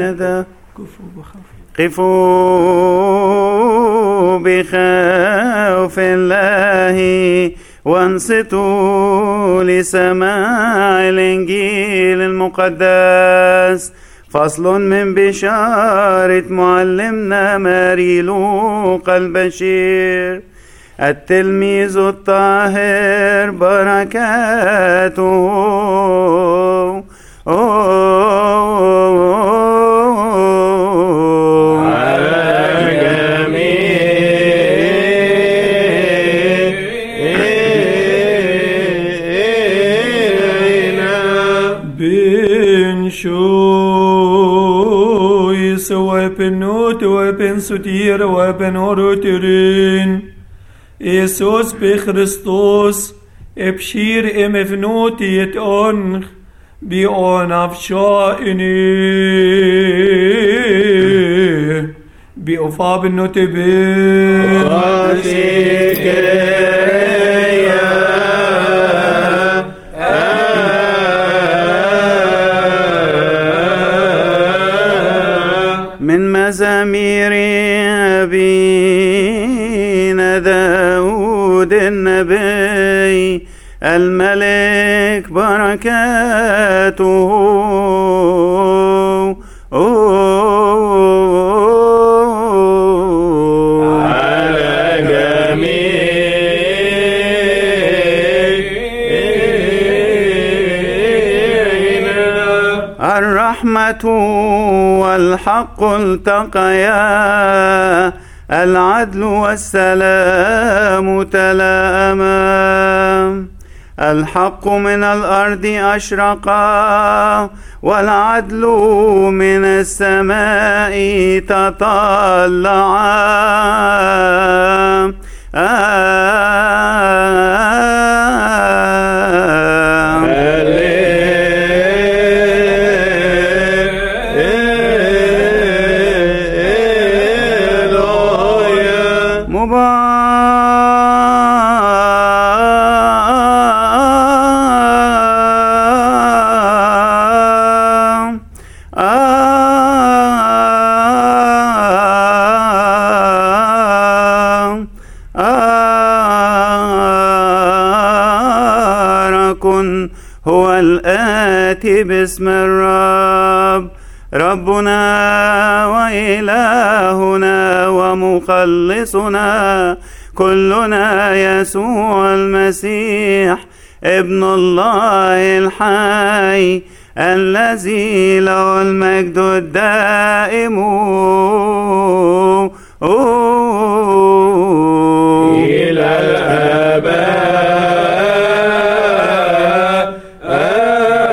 حين ذا كفوا بخوف قفوا بخوف الله وانصتوا لسماع الانجيل المقدس فصل من بشارة معلمنا ماري لوقا البشير التلميذ الطاهر بركاته بن شويس وابن نوت وابن ستير وابن أوروترين إيسوس بخريستوس ابشير ام فنوتي يتأنخ بأون أفشائني بأفاب النوتبين من مزامير أبينا داود النبي الملك بركاته الرحمة والحق التقيا العدل والسلام تلاما الحق من الأرض أشرقا والعدل من السماء تطلعا آه مبارك هو الآتي باسم الرب ربنا وإلهنا ومخلصنا كلنا يسوع المسيح ابن الله الحي الذي له المجد الدائم إلى الآباء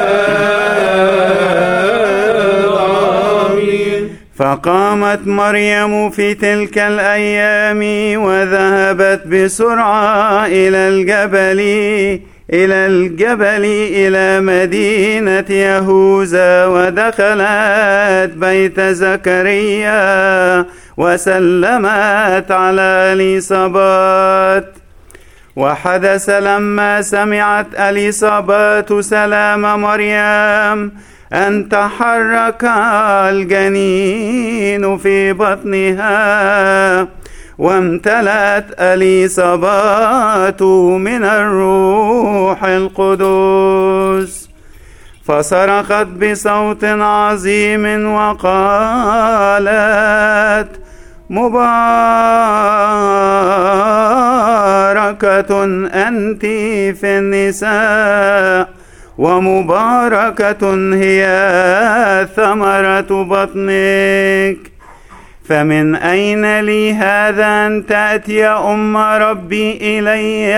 آمين فقامت مريم في تلك الأيام وذهبت بسرعة إلى الجبل إلى الجبل إلى مدينة يهوذا ودخلت بيت زكريا وسلمت على اليصابات وحدث لما سمعت اليصابات سلام مريم ان تحرك الجنين في بطنها وامتلأت اليصابات من الروح القدس فصرخت بصوت عظيم وقالت مباركة أنت في النساء ومباركة هي ثمرة بطنك فمن أين لي هذا أن تأتي أم ربي إلي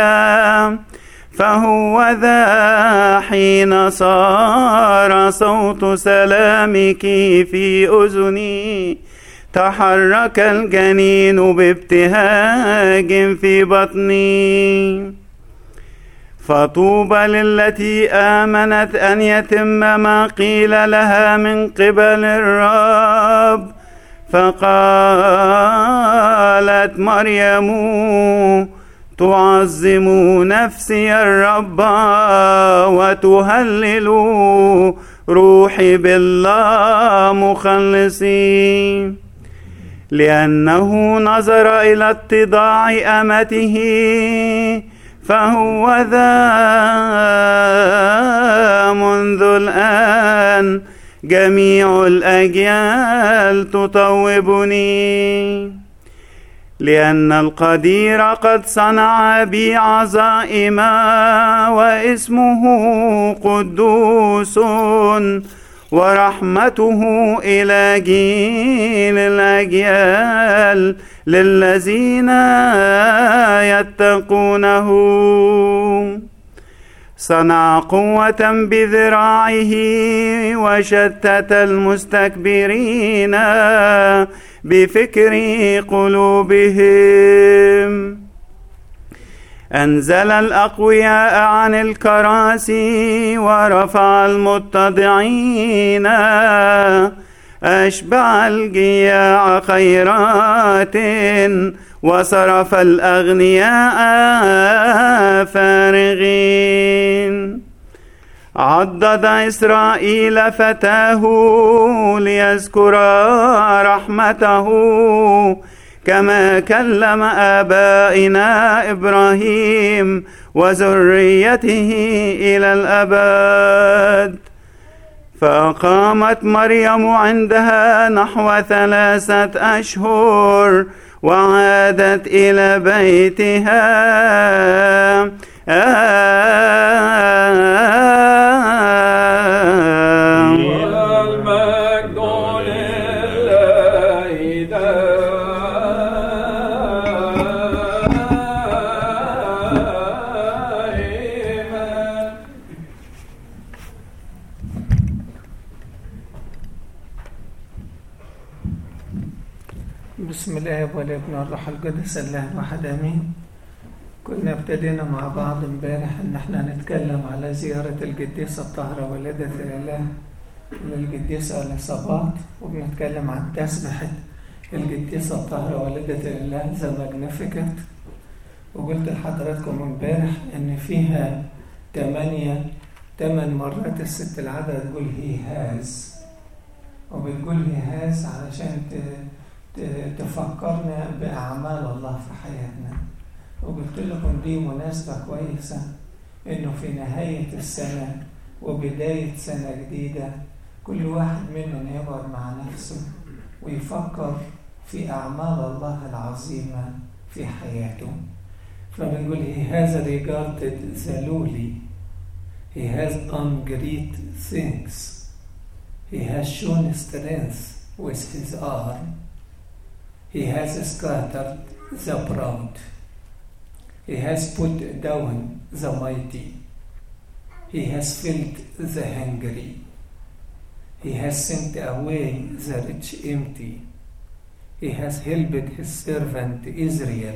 فهو ذا حين صار صوت سلامك في أذني تحرك الجنين بابتهاج في بطني فطوبى للتي آمنت أن يتم ما قيل لها من قبل الرب فقالت مريم تعظم نفسي الرب وتهلل روحي بالله مخلصي لأنه نظر إلى اتضاع أمته فهو ذا منذ الآن جميع الأجيال تطوبني لأن القدير قد صنع بي عزائما واسمه قدوس ورحمته إلى جيل الأجيال للذين يتقونه صنع قوة بذراعه وشتت المستكبرين بفكر قلوبهم أنزل الأقوياء عن الكراسي ورفع المتضعين أشبع الجياع خيرات وصرف الأغنياء فارغين عضد إسرائيل فتاه ليذكر رحمته كما كلم آبائنا إبراهيم وذريته إلى الأبد فأقامت مريم عندها نحو ثلاثة أشهر وعادت إلى بيتها المجد لله دائما بسم الله والابن والروح القدس الله الواحد امين كنا ابتدينا مع بعض امبارح ان احنا نتكلم على زيارة القديسة الطاهرة والدة الاله للقديسة اليصابات وبنتكلم عن تسبحة القديسة الطاهرة والدة الاله ذا ماجنيفيكنت وقلت لحضراتكم امبارح ان فيها تمانية تمن مرات الست العادة تقول هي هاز وبتقول هي هاز علشان ت... ت- تفكرنا بأعمال الله في حياتنا وقلت لكم دي مناسبة كويسة إنه في نهاية السنة وبداية سنة جديدة كل واحد مننا يقعد مع نفسه ويفكر في أعمال الله العظيمة في حياته فبنقول he has regarded the lowly he has done great things he has shown strength with his arm He has scattered the proud. He has put down the mighty. He has filled the hungry. He has sent away the rich empty. He has helped his servant Israel.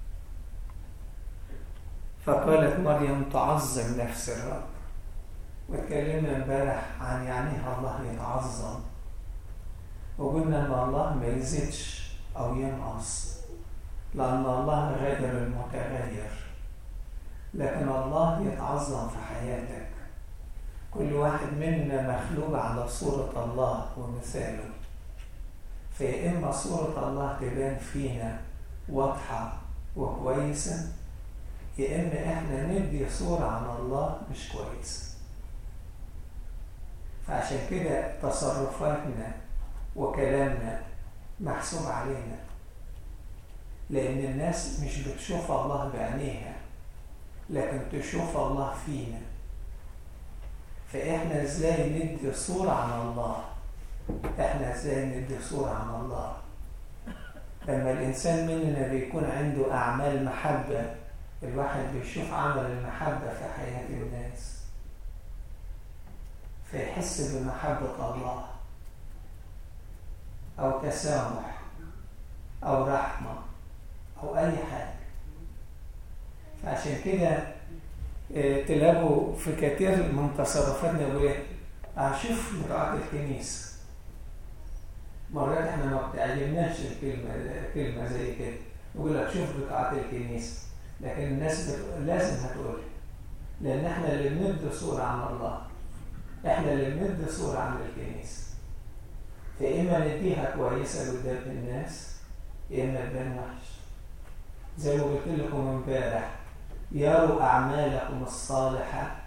فقالت مريم تعظم نفس الرب واتكلمنا امبارح عن يعني إيه الله يتعظم وقلنا ان الله ما يزيدش أو ينقص لأن الله غير المتغير لكن الله يتعظم في حياتك كل واحد منا مخلوق على صورة الله ومثاله فيا إما صورة الله تبان فينا واضحة وكويسة يا إما إحنا ندي صورة عن الله مش كويسة فعشان كده تصرفاتنا وكلامنا محسوب علينا لأن الناس مش بتشوف الله بعينيها لكن تشوف الله فينا فإحنا إزاي ندي صورة عن الله إحنا إزاي ندي صورة عن الله لما الإنسان مننا بيكون عنده أعمال محبة الواحد بيشوف عمل المحبة في حياة الناس فيحس بمحبة الله أو تسامح أو رحمة أو أي حاجة فعشان كده آه، تلاقوا في كثير من تصرفاتنا يقول ايه أشوف مرآة الكنيسة مرات احنا ما بتعلمناش الكلمة كلمة زي كده يقول لك شوف بقاعات الكنيسة لكن الناس بت... لازم هتقول لأن احنا اللي بنبدو صورة عن الله احنا اللي بندي صورة عن الكنيسة فإما نديها كويسة قدام الناس يا إما تبان وحش زي ما قلت لكم امبارح يروا أعمالكم الصالحة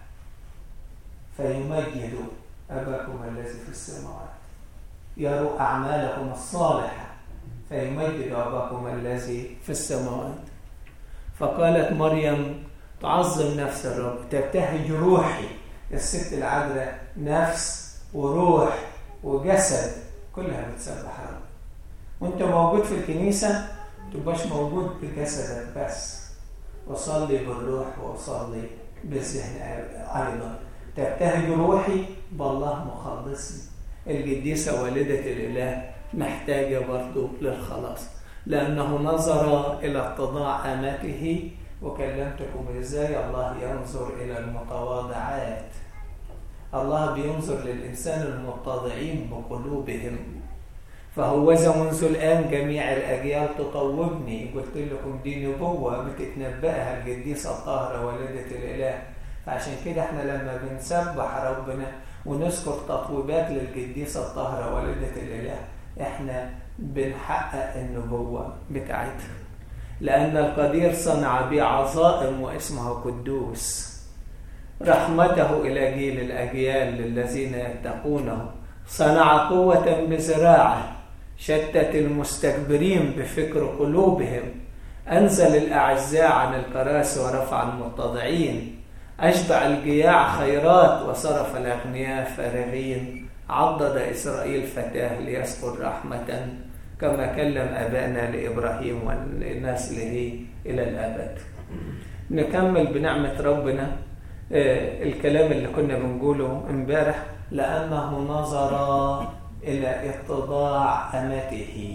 فيمجدوا أباكم الذي في السماوات يروا أعمالكم الصالحة فيمجدوا أباكم الذي في السماوات فقالت مريم تعظم نفس الرب تبتهج روحي الست العذراء نفس وروح وجسد كلها بتسبح رب وانت موجود في الكنيسة تبقاش موجود بجسدك بس وصلي بالروح وصلي بالذهن أيضا تبتهج روحي بالله مخلصني القديسة والدة الإله محتاجة برضو للخلاص لأنه نظر إلى اتضاع أمته وكلمتكم إزاي الله ينظر إلى المتواضعات الله بينظر للإنسان المتضعين بقلوبهم فهوذا منذ الآن جميع الأجيال تطوبني قلت لكم دي نبوة بتتنبأها القديسة الطاهرة والدة الإله فعشان كده احنا لما بنسبح ربنا ونذكر تطويبات للقديسة الطاهرة والدة الإله احنا بنحقق النبوة بتاعتها لأن القدير صنع بي عظائم واسمه قدوس رحمته إلى جيل الأجيال للذين يتقونه صنع قوة بزراعه شتت المستكبرين بفكر قلوبهم أنزل الأعزاء عن الكراسي ورفع المتضعين أشبع الجياع خيرات وصرف الأغنياء فارغين عضد إسرائيل فتاه ليذكر رحمة كما كلم أبانا لإبراهيم ولنسله إلى الأبد نكمل بنعمة ربنا الكلام اللي كنا بنقوله امبارح لأنه نظر إلى اتضاع أمته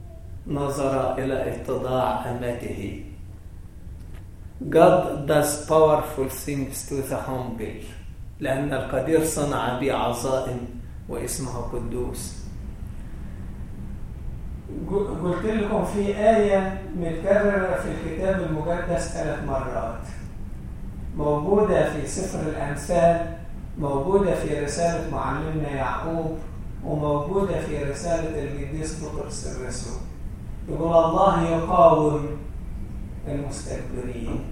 نظر إلى اتضاع أمته God does powerful things to the humble لأن القدير صنع بي عظائم واسمه قدوس قلت لكم في آية متكررة في الكتاب المقدس ثلاث مرات موجودة في سفر الأمثال موجودة في رسالة معلمنا يعقوب وموجودة في رسالة القديس بطرس الرسول يقول الله يقاوم المستكبرين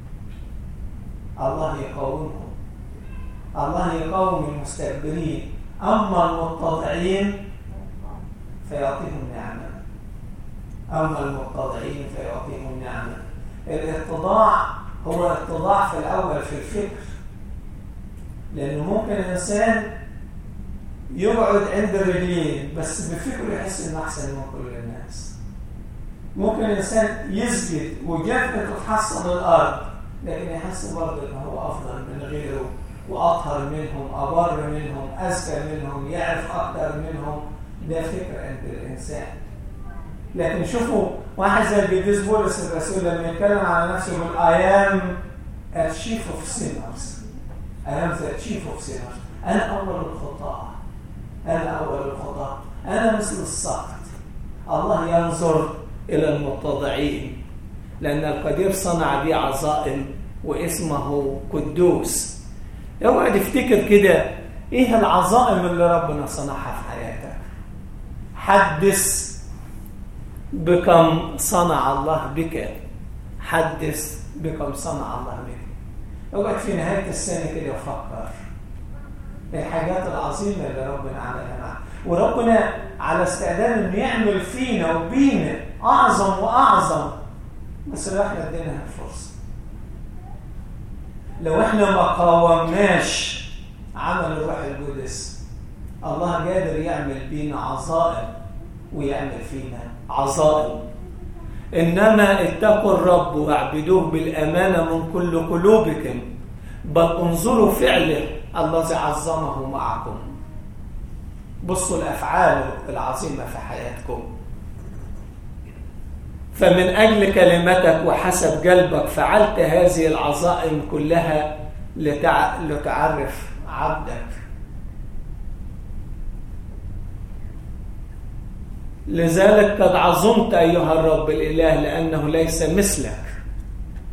الله يقاومهم الله يقاوم المستكبرين أما المتضعين فيعطيهم نعمة أما المتضعين فيعطيهم نعمة الاتضاع هو اتضاع في الأول في الفكر لأنه ممكن الإنسان يقعد عند الرجلين بس بفكره يحس إنه أحسن من كل الناس ممكن الإنسان يسجد وجبهته تحصل الأرض لكن يحس برضه إنه هو أفضل من غيره وأطهر منهم أبر منهم أذكى منهم يعرف أكثر منهم ده فكر عند الإنسان لكن شوفوا واحد زي القديس بولس الرسول لما يتكلم على نفسه يقول I am a chief of sinners I am the chief of sinners أنا أول الخطاة أنا أول الخطاة أنا مثل السقط الله ينظر إلى المتضعين لأن القدير صنع بي عظائم واسمه قدوس اوعى تفتكر كده ايه العظائم اللي ربنا صنعها في حياتك حدث بكم صنع الله بك حدث بكم صنع الله بك اوعى في نهايه السنه كده وفكر الحاجات العظيمه اللي ربنا عملها معنا وربنا على استعداد انه يعمل فينا وبينا اعظم واعظم بس لو احنا ادينا الفرصه لو احنا ما قاومناش عمل الروح القدس الله قادر يعمل بينا عظائم ويعمل فينا عظائم انما اتقوا الرب واعبدوه بالامانه من كل قلوبكم بل انظروا فعله الذي عظمه معكم بصوا الافعال العظيمه في حياتكم فمن أجل كلمتك وحسب قلبك فعلت هذه العظائم كلها لتع... لتعرف عبدك لذلك قد عظمت أيها الرب الإله لأنه ليس مثلك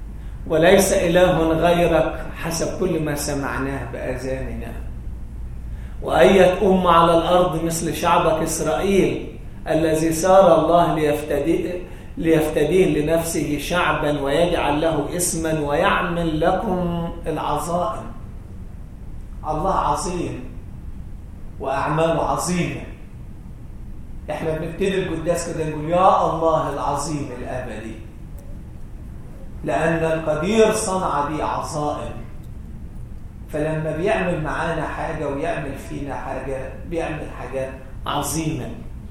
وليس إله غيرك حسب كل ما سمعناه بأذاننا وأية أمة على الأرض مثل شعبك إسرائيل الذي سار الله ليفتدي ليفتديه لنفسه شعبا ويجعل له اسما ويعمل لكم العظائم الله عظيم وأعماله عظيمة احنا بنبتدي القداس كده نقول يا الله العظيم الأبدي لأن القدير صنع بي عظائم فلما بيعمل معانا حاجة ويعمل فينا حاجة بيعمل حاجات عظيمة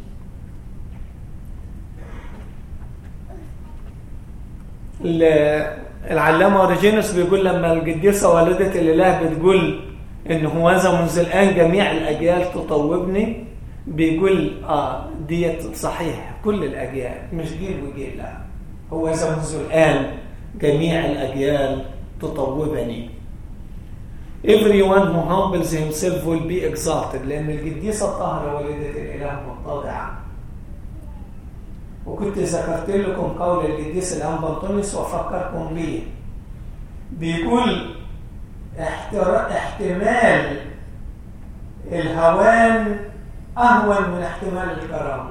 العلامة أوريجينوس بيقول لما القديسة والدة الإله بتقول إن هو هذا منذ الآن جميع الأجيال تطوبني بيقول آه ديت صحيح كل الأجيال مش جيل وجيل لا هو إذا منذ الآن جميع الأجيال تطوبني Everyone who humbles himself will be exalted لأن القديسة الطاهرة والدة الإله متضعة وكنت ذكرت لكم قول القديس الأنبا أنطونيوس وأفكركم بيه بيقول احتمال الهوان أهون من احتمال الكرامة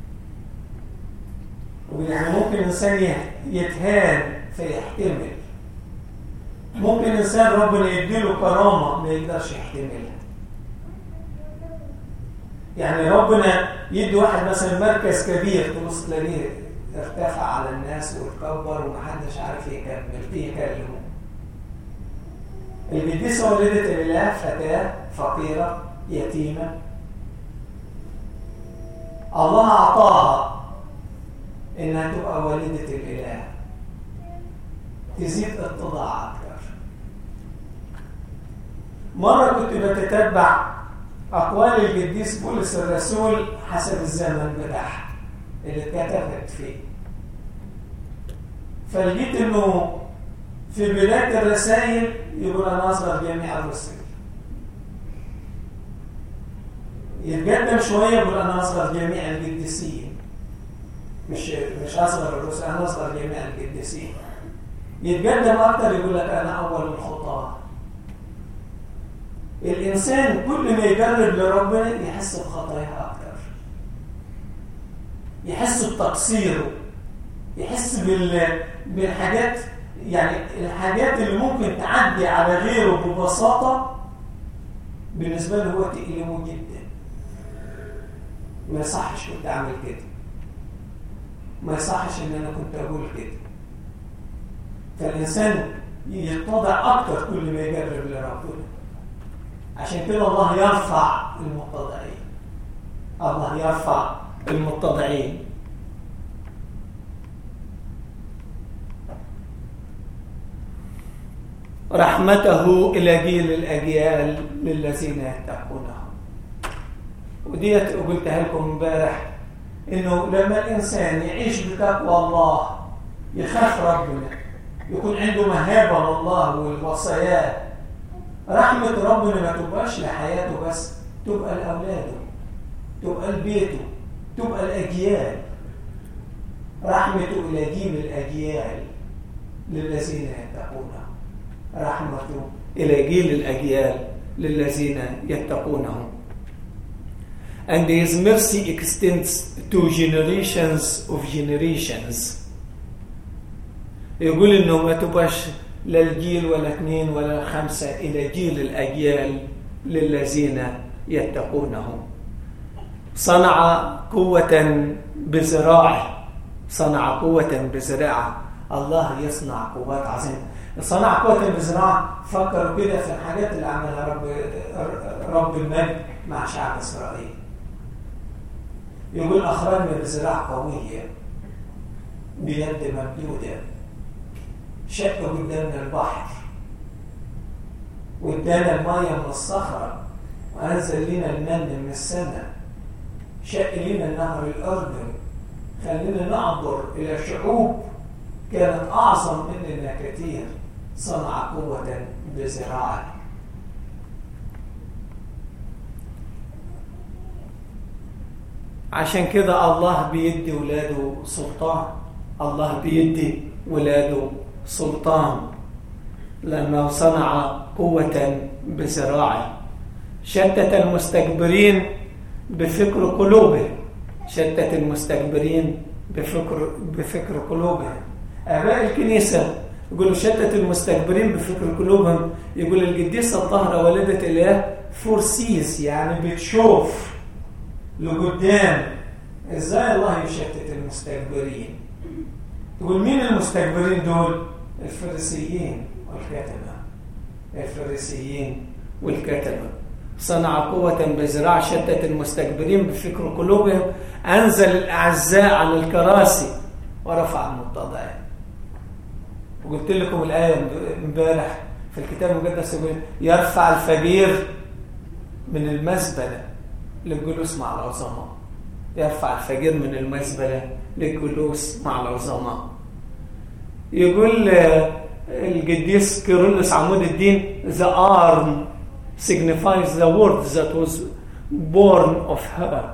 يعني ممكن إنسان يتهان فيحتمل ممكن إنسان ربنا يديله كرامة ما يقدرش يحتملها يعني ربنا يدي واحد مثلا مركز كبير تبص تلاقيه ارتفع على الناس واتكبر ومحدش عارف يكمل يكلمه القديسة والدة الإله فتاة فقيرة يتيمة الله أعطاها إنها تبقى والدة الإله تزيد اتضاع أكثر مرة كنت بتتبع أقوال القديس بولس الرسول حسب الزمن بتاعها اللي اتكتبت فيه فلقيت إنه في بداية الرسائل يقول أنا أصغر جميع الرسل يتقدم شوية يقول أنا أصغر جميع القديسين مش مش أصغر الرسل أنا أصغر جميع القديسين يتقدم أكتر يقول لك أنا أول الخطاة الإنسان كل ما يقرب لربنا يحس بخطاياه أكتر يحس بتقصيره يحس بال... بالحاجات يعني الحاجات اللي ممكن تعدي على غيره ببساطة بالنسبة له هو تألمه جدا ما يصحش كنت أعمل كده ما يصحش إن أنا كنت أقول كده فالإنسان يتضع أكتر كل ما يقرب لربنا عشان كده الله يرفع المتضعين الله يرفع المتضعين رحمته إلى جيل الأجيال للذين يتقونه وديت قلتها لكم امبارح إنه لما الإنسان يعيش بتقوى الله يخاف ربنا يكون عنده مهابة لله والوصايات رحمة ربنا ما تبقاش لحياته بس تبقى لأولاده تبقى لبيته تبقى الأجيال رحمته إلى جيل الأجيال للذين يتقونه رحمته إلى جيل الأجيال للذين يتقونه and his mercy extends to generations of generations يقول انه ما تبقاش لا الجيل ولا اثنين ولا خمسة إلى جيل الأجيال للذين يتقونه صنع قوة بزراعه صنع قوة بزراعه الله يصنع قوات عظيمة صنع قوة بزراعه فكروا كده في الحاجات اللي عملها رب رب المجد مع شعب إسرائيل يقول أخرجنا بزراعة قوية بيد ممدودة شق قدامنا البحر وادانا المية من الصخرة وأنزل لنا المن من السماء شق لنا نهر الأردن خلينا نعبر إلى شعوب كانت أعظم مننا كثير صنع قوة بزراعة عشان كده الله بيدي ولاده سلطان الله بيدي ولاده سلطان لأنه صنع قوة بزراعه شتت المستكبرين بفكر قلوبهم شتت المستكبرين بفكر بفكر قلوبهم اباء الكنيسه يقولوا شتت المستكبرين بفكر قلوبهم يقول القديسه الطاهره والده الاله فورسيس يعني بتشوف لقدام ازاي الله يشتت المستكبرين تقول مين المستكبرين دول الفريسيين والكتبه الفريسيين والكتبه صنع قوة بزراع شتت المستكبرين بفكر قلوبهم أنزل الأعزاء على الكراسي ورفع المتضعين وقلت لكم الآية امبارح في الكتاب المقدس يقول يرفع الفقير من المزبلة للجلوس مع العظماء يرفع الفقير من المزبلة للجلوس مع العظماء يقول القديس كيرلس عمود الدين the arm signifies the word that was born of her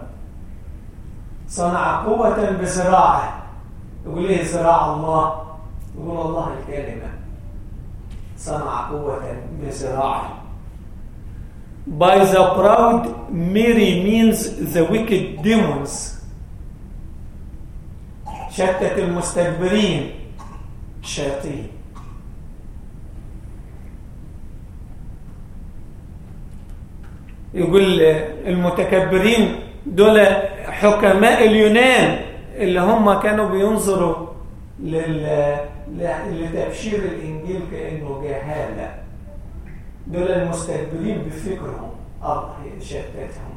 صنع قوة بزراعه يقول ايه زراع الله يقول الله الكلمة صنع قوة بزراعه By the proud Mary means the wicked demons شتت المستكبرين الشياطين يقول المتكبرين دول حكماء اليونان اللي هم كانوا بينظروا لل... لتبشير الانجيل كانه جهاله دول المستكبرين بفكرهم الله شتتهم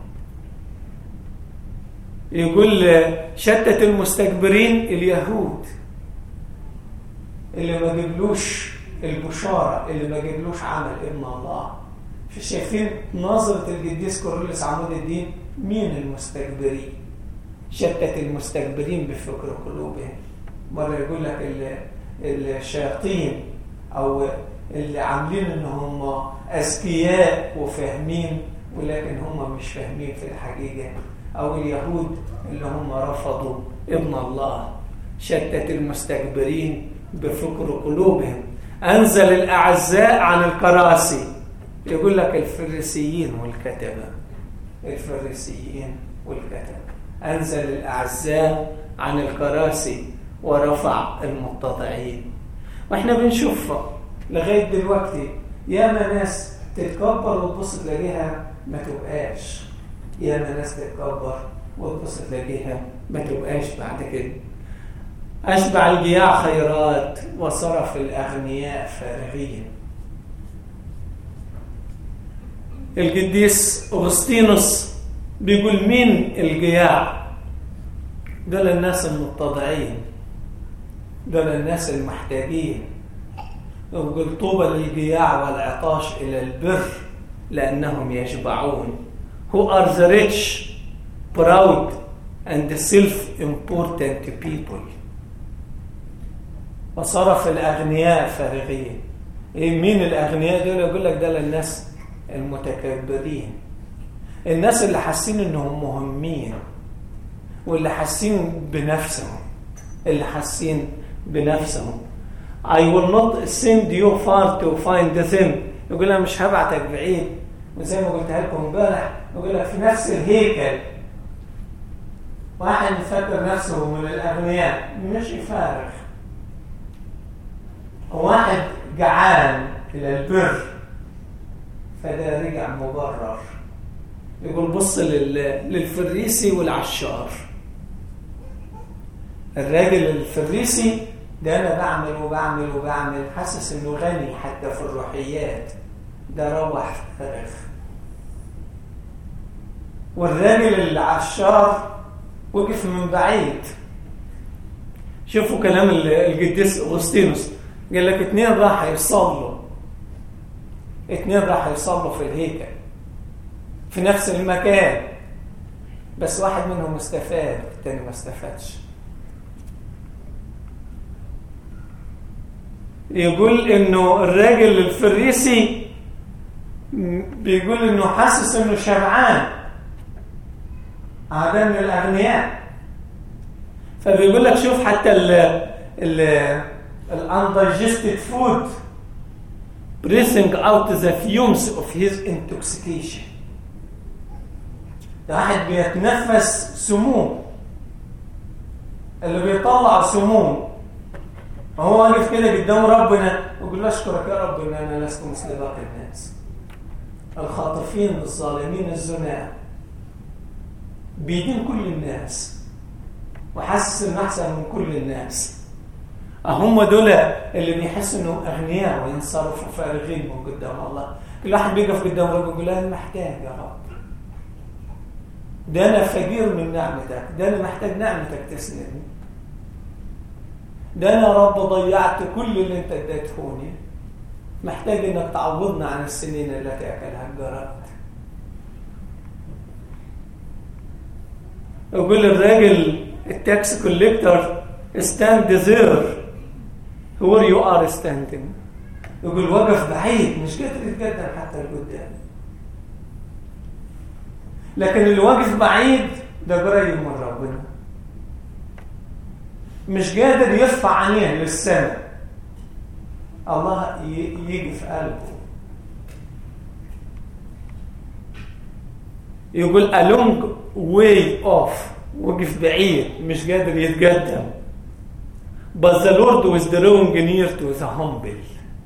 يقول شتت المستكبرين اليهود اللي ما جبلوش البشاره اللي ما جبلوش عمل ابن الله شايفين نظرة القديس كوروليس عمود الدين مين المستكبرين شتت المستكبرين بفكر قلوبهم مرة يقول لك الشياطين أو اللي عاملين ان هم اذكياء وفاهمين ولكن هم مش فاهمين في الحقيقه او اليهود اللي هم رفضوا ابن الله شتت المستكبرين بفكر قلوبهم انزل الاعزاء عن الكراسي يقول لك الفريسيين والكتبه الفريسيين والكتبه انزل الاعزاء عن الكراسي ورفع المتضعين واحنا بنشوفها لغايه دلوقتي ياما ناس تتكبر وتبص تلاقيها ما تبقاش ياما ناس تتكبر وتبص تلاقيها ما تبقاش بعد كده أشبع الجياع خيرات وصرف الأغنياء فارغين القديس أغسطينوس بيقول مين الجياع دول الناس المتضعين دول الناس المحتاجين يقول طوبى للجياع والعطاش إلى البر لأنهم يشبعون who are the rich proud and self-important people وصرف الأغنياء فارغين إيه مين الأغنياء دول يقول لك ده للناس المتكبرين الناس اللي حاسين انهم مهمين واللي حاسين بنفسهم اللي حاسين بنفسهم I will not send you far to find them يقول انا مش هبعتك بعيد وزي ما قلتها لكم امبارح يقول لك في نفس الهيكل واحد فاكر نفسه من الاغنياء مش فارغ واحد جعان الى البر فده رجع مبرر يقول بص للفريسي والعشار الراجل الفريسي ده انا بعمل وبعمل وبعمل حاسس انه غني حتى في الروحيات ده روح فارغ والراجل العشار وقف من بعيد شوفوا كلام القديس اغسطينوس قال لك اتنين راح يصلوا اتنين راح يصلوا في الهيكل في نفس المكان بس واحد منهم استفاد التاني ما استفادش يقول انه الراجل الفريسي بيقول انه حاسس انه شبعان عدم الاغنياء فبيقول لك شوف حتى ال ال undigested food breathing out the fumes of his intoxication ده واحد بيتنفس سموم اللي بيطلع سموم هو واقف كده قدام ربنا ويقول له اشكرك يا رب ان انا لست مثل باقي الناس الخاطفين الظالمين الزناة بيدين كل الناس وحاسس انه احسن من كل الناس هم دول اللي بيحسوا انهم اغنياء وينصرفوا فارغين من قدام الله كل واحد بيقف قدام ربنا يقول انا محتاج يا رب ده انا فقير من نعمتك ده انا محتاج نعمتك تسندني ده انا يا رب ضيعت كل اللي انت اديتهوني محتاج انك تعوضنا عن السنين التي اكلها الجراد يقول الراجل التاكس كوليكتور stand there where you are standing يقول وقف بعيد مش قادر يتقدم حتى لقدام لكن اللي واقف بعيد ده قريب من ربنا مش قادر يرفع عينيه للسماء الله يجي في قلبه يقول a long way off وقف بعيد مش قادر يتقدم but the Lord was drawing near to the humble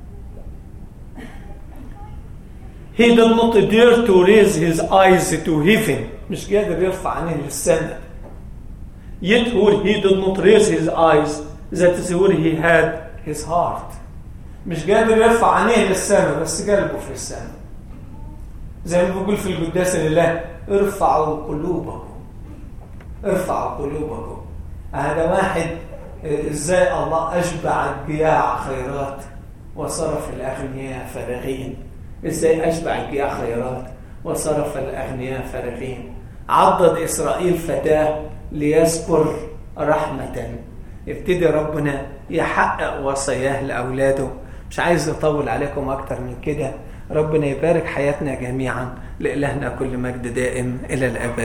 he did not dare to raise his eyes to heaven مش قادر يرفع عينيه للسماء yet where he did not raise his eyes that is where he had his heart مش قادر يرفع عينيه للسماء بس قلبه في السماء زي ما بيقول في القداس لله ارفعوا قلوبكم ارفعوا قلوبكم هذا واحد ازاي الله اشبع الجياع خيرات وصرف الاغنياء فارغين ازاي اشبع الجياع خيرات وصرف الاغنياء فارغين عضد اسرائيل فتاه ليذكر رحمه يبتدي ربنا يحقق وصاياه لاولاده مش عايز اطول عليكم اكتر من كده ربنا يبارك حياتنا جميعا لإلهنا كل مجد دائم إلى الأبد